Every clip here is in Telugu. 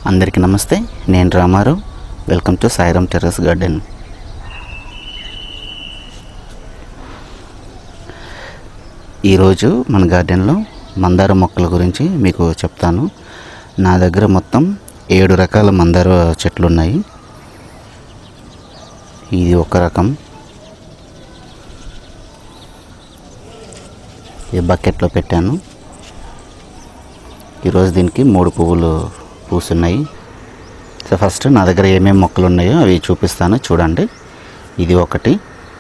అందరికీ నమస్తే నేను Ramarao welcome to Sairam terrace garden ఈరోజు మన గార్డెన్లో మందార మొక్కల గురించి మీకు చెప్తాను నా దగ్గర మొత్తం ఏడు రకాల మందార చెట్లు ఉన్నాయి ఇది ఒక రకం ఈ బకెట్లో పెట్టాను ఈరోజు దీనికి మూడు పువ్వులు పూస్తున్నాయి సో ఫస్ట్ నా దగ్గర ఏమేమి మొక్కలు ఉన్నాయో అవి చూపిస్తాను చూడండి ఇది ఒకటి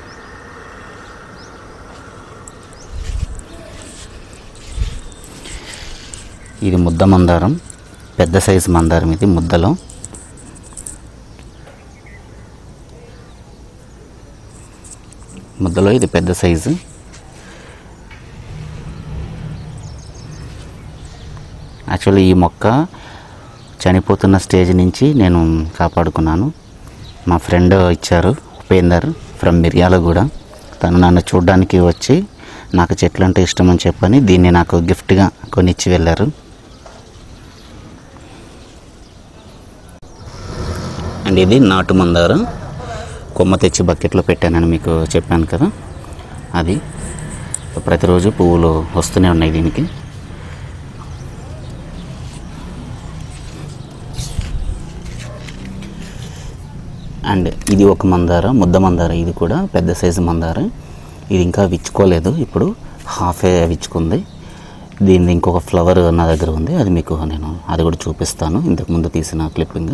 ఇది ముద్ద మందారం పెద్ద సైజు మందారం ఇది ముద్దలో ముద్దలో ఇది పెద్ద సైజు యాక్చువల్లీ ఈ మొక్క చనిపోతున్న స్టేజ్ నుంచి నేను కాపాడుకున్నాను మా ఫ్రెండ్ ఇచ్చారు ఉపేందర్ ఫ్రమ్ మిర్యాలగూడ తను నన్ను చూడడానికి వచ్చి నాకు చెట్లు అంటే ఇష్టం అని చెప్పని దీన్ని నాకు గిఫ్ట్గా కొని ఇచ్చి వెళ్ళారు అండ్ ఇది నాటు మందారం కొమ్మ తెచ్చి బకెట్లో పెట్టానని మీకు చెప్పాను కదా అది ప్రతిరోజు పువ్వులు వస్తూనే ఉన్నాయి దీనికి అండ్ ఇది ఒక మందార ముద్ద మందార ఇది కూడా పెద్ద సైజు మందార ఇది ఇంకా విచ్చుకోలేదు ఇప్పుడు హాఫే విచ్చుకుంది దీనిది ఇంకొక ఫ్లవర్ నా దగ్గర ఉంది అది మీకు నేను అది కూడా చూపిస్తాను ఇంతకు ముందు తీసిన క్లిప్పింగ్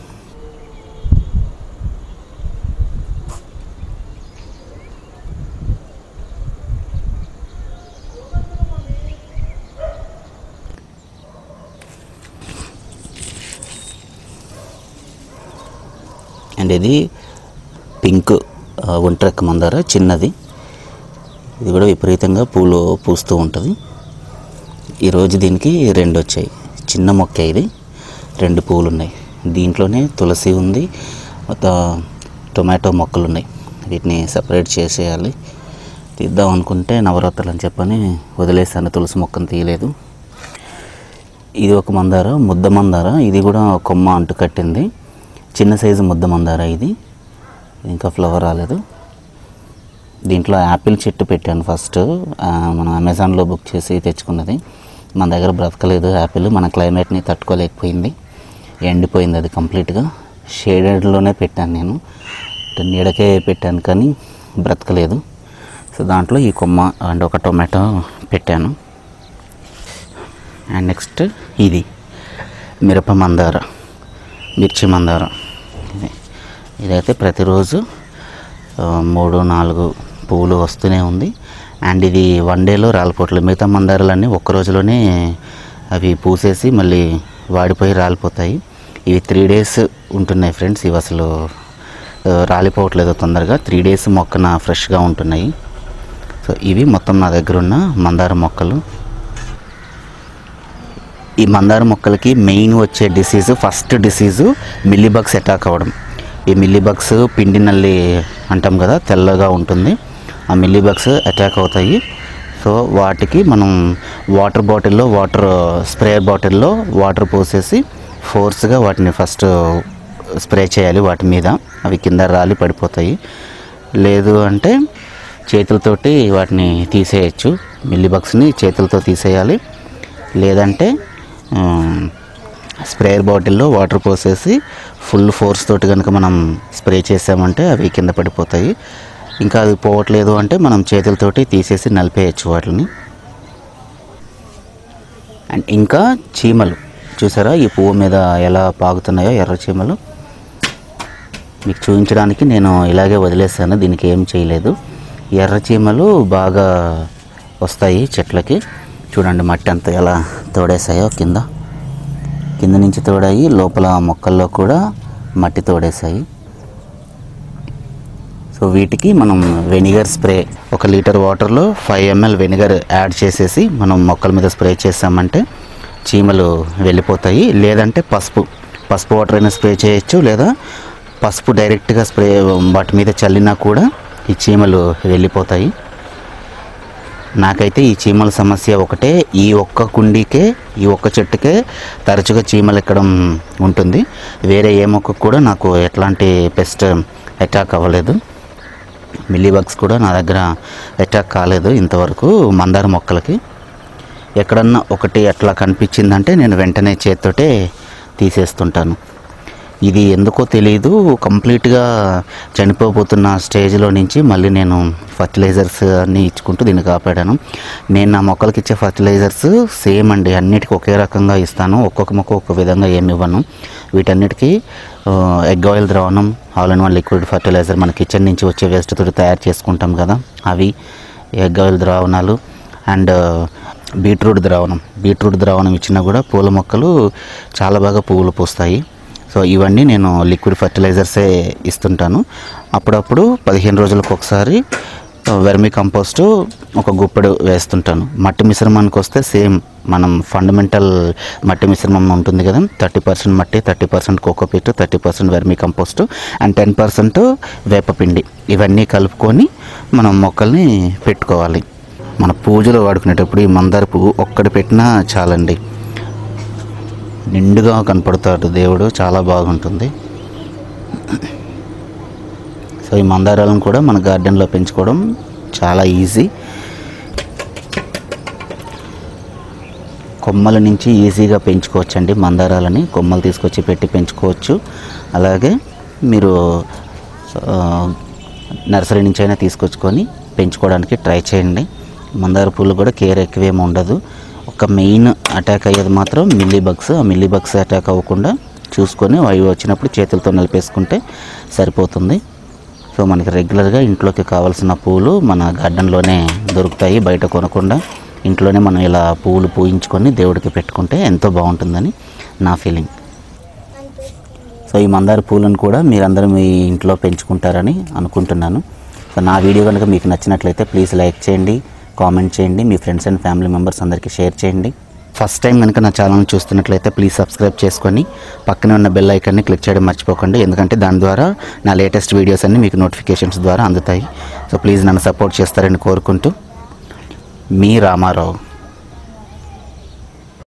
అండ్ ఇది పింక్ ఆ, ఒంట్రెక్క మందార చిన్నది ఇది కూడా విపరీతంగా పూలు పూస్తూ ఉంటుంది ఈరోజు దీనికి రెండు వచ్చాయి చిన్న మొక్క ఇది రెండు పువ్వులు ఉన్నాయి దీంట్లోనే తులసి ఉంది మొత్తం టొమాటో మొక్కలు ఉన్నాయి వీటిని సపరేట్ చేసేయాలి తీద్దాం అనుకుంటే నవరాత్రులు అని చెప్పని వదిలేసాను తులసి మొక్కను తీయలేదు ఇది ఒక మందార ముద్ద మందార ఇది కూడా కొమ్మ అంటు కట్టింది చిన్న సైజు ముద్ద మందార ఇది ఇంకా ఫ్లవర్ రాలేదు దీంట్లో యాపిల్ చెట్టు పెట్టాను ఫస్ట్ ఆ, మనం అమెజాన్లో బుక్ చేసి తెచ్చుకున్నది మన దగ్గర బ్రతకలేదు యాపిల్ మన క్లైమేట్ని తట్టుకోలేకపోయింది ఎండిపోయింది అది కంప్లీట్గా షేడెడ్లోనే పెట్టాను నేను అంటే నీడకే పెట్టాను కానీ బ్రతకలేదు సో దాంట్లో ఈ కొమ్మ అండ్ ఒక టొమాటో పెట్టాను అండ్ నెక్స్ట్ ఇది మిరప మందార మిర్చి మందార ఇది ఇదైతే ప్రతిరోజు ఆ, మూడు నాలుగు పువ్వులు వస్తూనే ఉంది అండ్ ఇది వన్ డేలో రాలిపోవట్లేదు మిగతా మందారాలన్నీ ఒక్క రోజులోనే అవి పూసేసి మళ్ళీ వాడిపోయి రాలిపోతాయి ఇవి త్రీ డేస్ ఉంటున్నాయి ఫ్రెండ్స్ ఇవి అసలు ఆ, రాలిపోవట్లేదు తొందరగా త్రీ డేస్ మొక్కన ఫ్రెష్గా ఉంటున్నాయి సో ఇవి మొత్తం నా దగ్గర ఉన్న మందార మొక్కలు ఈ మందార మొక్కలకి మెయిన్ వచ్చే disease first disease mealybugs attack అవ్వడం ఈ మిల్లీబగ్స్ పిండి నల్లి అంటాం కదా తెల్లగా ఉంటుంది ఆ మిల్లీబగ్స్ అటాక్ అవుతాయి సో వాటికి మనం వాటర్ బాటిల్లో వాటర్ స్ప్రేయర్ బాటిల్లో వాటర్ పోసేసి ఫోర్స్గా వాటిని ఫస్ట్ స్ప్రే చేయాలి వాటి మీద అవి కింద రాలి పడిపోతాయి లేదు అంటే చేతులతోటి వాటిని తీసేయచ్చు మిల్లీబగ్స్ని చేతులతో తీసేయాలి లేదంటే ఆ, స్ప్రేయర్ బాటిల్లో వాటర్ పోసేసి ఫుల్ ఫోర్స్ తోటి కనుక మనం స్ప్రే చేసామంటే అవి కింద పడిపోతాయి ఇంకా అది పోవట్లేదు అంటే మనం చేతులతోటి తీసేసి నలిపేయచ్చు వాటిని అండ్ ఇంకా చీమలు చూసారా ఈ పువ్వు మీద ఎలా పాగుతున్నాయో ఎర్ర చీమలు మీకు చూపించడానికి నేను ఇలాగే వదిలేసాను దీనికి ఏం చేయలేదు ఎర్ర చీమలు బాగా వస్తాయి చెట్లకి చూడండి మట్టి అంతా ఎలా తోడేసాయో కింద కింద నుంచి తోడాయి లోపల మొక్కల్లో కూడా మట్టి తోడేసాయి సో వీటికి మనం వెనిగర్ స్ప్రే ఒక లీటర్ వాటర్లో ఫైవ్ ఎంఎల్ వెనిగర్ యాడ్ చేసేసి మనం మొక్కల మీద స్ప్రే చేసామంటే చీమలు వెళ్ళిపోతాయి లేదంటే పసుపు పసుపు వాటర్ అయినా స్ప్రే చేయొచ్చు లేదా పసుపు డైరెక్ట్గా స్ప్రే వాటి మీద చల్లినా కూడా ఈ చీమలు వెళ్ళిపోతాయి నాకైతే ఈ చీమల సమస్య ఒకటే ఈ ఒక్క కుండీకే ఈ ఒక్క చెట్టుకే తరచుగా చీమలు ఎక్కడం ఉంటుంది వేరే ఏ మొక్కకు కూడా నాకు ఎట్లాంటి పెస్ట్ అటాక్ అవ్వలేదు మిల్లీబగ్స్ కూడా నా దగ్గర అటాక్ కాలేదు ఇంతవరకు మందార మొక్కలకి ఎక్కడన్నా ఒకటి అట్లా కనిపించిందంటే నేను వెంటనే చేత్తోటే తీసేస్తుంటాను ఇది ఎందుకో తెలియదు కంప్లీట్గా చనిపోబోతున్న స్టేజ్లో నుంచి మళ్ళీ నేను ఫర్టిలైజర్స్ అన్నీ ఇచ్చుకుంటూ దీన్ని కాపాడాను నేను నా మొక్కలకి ఇచ్చే ఫర్టిలైజర్స్ సేమ్ అండి అన్నిటికీ ఒకే రకంగా ఇస్తాను ఒక్కొక్క మొక్క ఒక్కొక్క విధంగా ఏమి ఇవ్వను వీటన్నిటికీ ఎగ్ ఆయిల్ ద్రావణం all in one liquid fertiliser మన కిచెన్ నుంచి వచ్చే వేస్ట్ తోటి తయారు చేసుకుంటాం కదా అవి ఎగ్ ఆయిల్ ద్రావణాలు అండ్ బీట్రూట్ ద్రావణం బీట్రూట్ ద్రావణం ఇచ్చినా కూడా పూల మొక్కలు చాలా బాగా పువ్వులు పూస్తాయి సో ఇవన్నీ నేను లిక్విడ్ ఫర్టిలైజర్సే ఇస్తుంటాను అప్పుడప్పుడు పదిహేను రోజులకు ఒకసారి వెర్మి కంపోస్ట్ ఒక గుప్పెడు వేస్తుంటాను మట్టి మిశ్రమానికి వస్తే సేమ్ మనం ఫండమెంటల్ మట్టి మిశ్రమం ఉంటుంది కదా థర్టీ పర్సెంట్ మట్టి thirty percent cocopeat thirty percent vermicompost and ten percent వేపపిండి ఇవన్నీ కలుపుకొని మనం మొక్కల్ని పెట్టుకోవాలి మన పూజలో వాడుకునేటప్పుడు ఈ మందార పువ్వు ఒక్కటి పెట్టినా చాలండి నిండుగా కనపడతాడు దేవుడు చాలా బాగుంటుంది సో ఈ మందారాలను కూడా మన గార్డెన్లో పెంచుకోవడం చాలా ఈజీ కొమ్మల నుంచి ఈజీగా పెంచుకోవచ్చండి మందారాలని కొమ్మలు తీసుకొచ్చి పెట్టి పెంచుకోవచ్చు అలాగే మీరు ఆ, నర్సరీ నుంచి అయినా తీసుకొచ్చుకొని పెంచుకోవడానికి ట్రై చేయండి మందార పూలు కూడా కేర్ ఎక్కువేమి ఉండదు ఒక మెయిన్ అటాక్ అయ్యేది మాత్రం మిల్లీ బగ్స్ ఆ మిల్లీ బగ్స్ అటాక్ అవ్వకుండా చూసుకొని అవి వచ్చినప్పుడు చేతులతో నిలిపేసుకుంటే సరిపోతుంది సో మనకి రెగ్యులర్గా ఇంట్లోకి కావాల్సిన పూలు మన గార్డెన్లోనే దొరుకుతాయి బయట కొనకుండా ఇంట్లోనే మనం ఇలా పువ్వులు పూయించుకొని దేవుడికి పెట్టుకుంటే ఎంతో బాగుంటుందని నా ఫీలింగ్ సో ఈ మందార పూలను కూడా మీరందరూ మీ ఇంట్లో పెంచుకుంటారని అనుకుంటున్నాను సో నా వీడియో కనుక మీకు నచ్చినట్లయితే ప్లీజ్ లైక్ చేయండి కామెంట్ చేయండి మీ ఫ్రెండ్స్ అండ్ ఫ్యామిలీ మెంబర్స్ అందరికీ షేర్ చేయండి ఫస్ట్ టైం కనుక నా ఛానల్ చూస్తున్నట్లయితే ప్లీజ్ సబ్స్క్రైబ్ చేసుకొని పక్కనే ఉన్న బెల్ ఐకాన్ని క్లిక్ చేయడం మర్చిపోకండి ఎందుకంటే దాని ద్వారా నా లేటెస్ట్ వీడియోస్ అన్ని మీకు నోటిఫికేషన్స్ ద్వారా అందుతాయి సో ప్లీజ్ నన్ను సపోర్ట్ చేస్తారని కోరుకుంటూ మీ రామారావు